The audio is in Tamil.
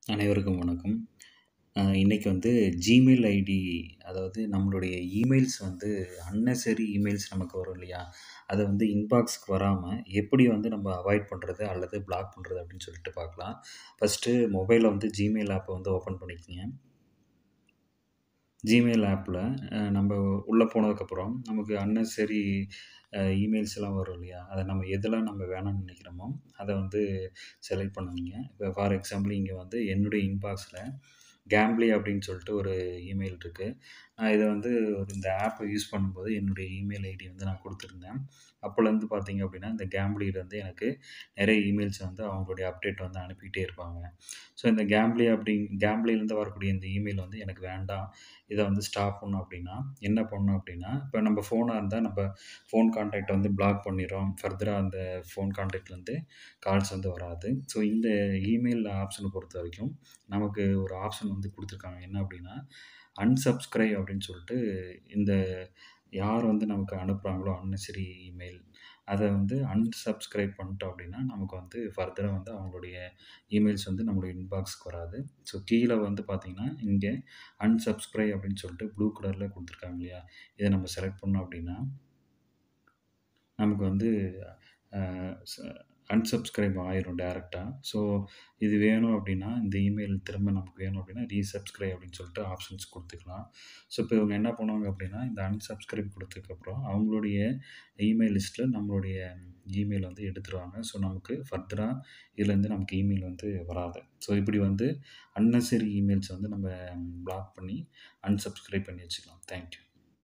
அனைவருக்கும் வணக்கம். அ இன்னைக்கு வந்து Gmail ஐடி அதாவது நம்மளுடைய இமெயில்ஸ் வந்து அன்னெசரி இமெயில்ஸ் நமக்கு வரும் இல்லையா? அத வந்து இன்பாக்ஸ்க்கு வராம எப்படி வந்து நம்ம அவாய்ட் பண்றது அல்லது பிளாக் பண்றது அப்படின்னு சொல்லிட்டு பார்க்கலாம். ஃபர்ஸ்ட்டு மொபைல்ல வந்து Gmail ஆப்ப வந்து ஓப்பன் பண்ணிக்கங்க. Gmail ஆப்ல அ நம்ப உள்ள போனதுக்கப்புறம் நமக்கு அன்னெசரி அ இமெயில்ஸ்லாம் வரும் இல்லையா? அத நம்ம எதெல்லாம் நம்ம வேணாம்னு நினைக்கிறோமோ, அத வந்து செலக்ட் பண்ணுவீங்க. இப்போ ஃபார் எக்ஸாம்பிள் இங்க வந்து என்னுடைய இன்பாக்ஸ்ல கேம்ப்லி அப்படின்னு சொல்லிட்டு ஒரு இமெயில் இருக்கு. நான் இத வந்து ஒரு இந்த ஆப்ப யூஸ் பண்ணும்போது என்னுடைய இமெயில் ஐடி வந்து நான் குடுத்துருந்தேன். அப்போலேருந்து பார்த்தீங்க அப்படின்னா, இந்த கேம்ப்லிலேருந்து எனக்கு நெறைய இமெயில்ஸ் வந்து அவங்களுடைய அப்டேட் வந்து அனுப்பிட்டே இருப்பாங்க. ஸோ இந்த கேம்ப்லி அப்படி கேம்ப்லிலேருந்து வரக்கூடிய இந்த இமெயில் வந்து எனக்கு வேண்டாம். இத வந்து ஸ்டாப் பண்ணணும் அப்படின்னா, என்ன பண்ணணும் அப்படின்னா, இப்போ நம்ம ஃபோனா இருந்தா நம்ம ஃபோன் கான்டாக்ட்ட வந்து பிளாக் பண்ணிர்றோம். ஃபர்தரா அந்த ஃபோன் கான்டாக்ட்லேருந்து கால்ஸ் வந்து வராது. ஸோ இந்த இமெயில் ஆப்ஷன பொறுத்தவரைக்கும் நமக்கு ஒரு ஆப்ஷன் வந்து குடுத்துருக்காங்க. என்ன அப்படின்னா, அன்சப்ஸ்கிரைப் அப்படின்னு சொல்லிட்டு இந்த யார் வந்து நமக்கு அனுப்புறாங்களோ அன்னெசரி இமெயில், அத வந்து அன்சப்ஸ்கிரைப் பண்ணிட்டோம் அப்படின்னா, நமக்கு வந்து ஃபர்தரா வந்து அவங்களுடைய இமெயில்ஸ் வந்து நம்மளுடைய இன்பாக்ஸ்க்கு வராது. ஸோ கீழ வந்து பார்த்தீங்கன்னா, இங்க அன்சப்ஸ்கிரைப் அப்படின்னு சொல்லிட்டு ப்ளூ கலர்ல குடுத்துருக்காங்க இல்லையா? இத நம்ம செலக்ட் பண்ணோம் அப்படின்னா நமக்கு வந்து அ ச அன்சப்ஸ்கிரைப் ஆயிரும் டைரக்ட்டா. ஸோ இது வேணும் அப்படின்னா, இந்த இமெயில் திரும்ப நமக்கு வேணும் அப்படின்னா, ரீசப்ஸ்கிரைப் அப்படின்னு சொல்லிட்டு ஆப்ஷன்ஸ் குடுத்துக்கலாம். ஸோ இப்போ இவங்க என்ன பண்ணுவாங்க அப்படின்னா, இந்த அன்சப்ஸ்கிரைப் குடுத்ததுக்கப்புறம் அவங்களுடைய இமெயில் லிஸ்ட்ல நம்மளுடைய இமெயில் வந்து எடுத்துருவாங்க. ஸோ நமக்கு ஃபர்தரா இதுலேருந்து நமக்கு இமெயில் வந்து வராது. ஸோ இப்படி வந்து அன்னெசரி இமெயில்ஸ் வந்து நம்ம பிளாக் பண்ணி, அன்சப்ஸ்கிரைப் பண்ணி வச்சுக்கலாம். Thank you.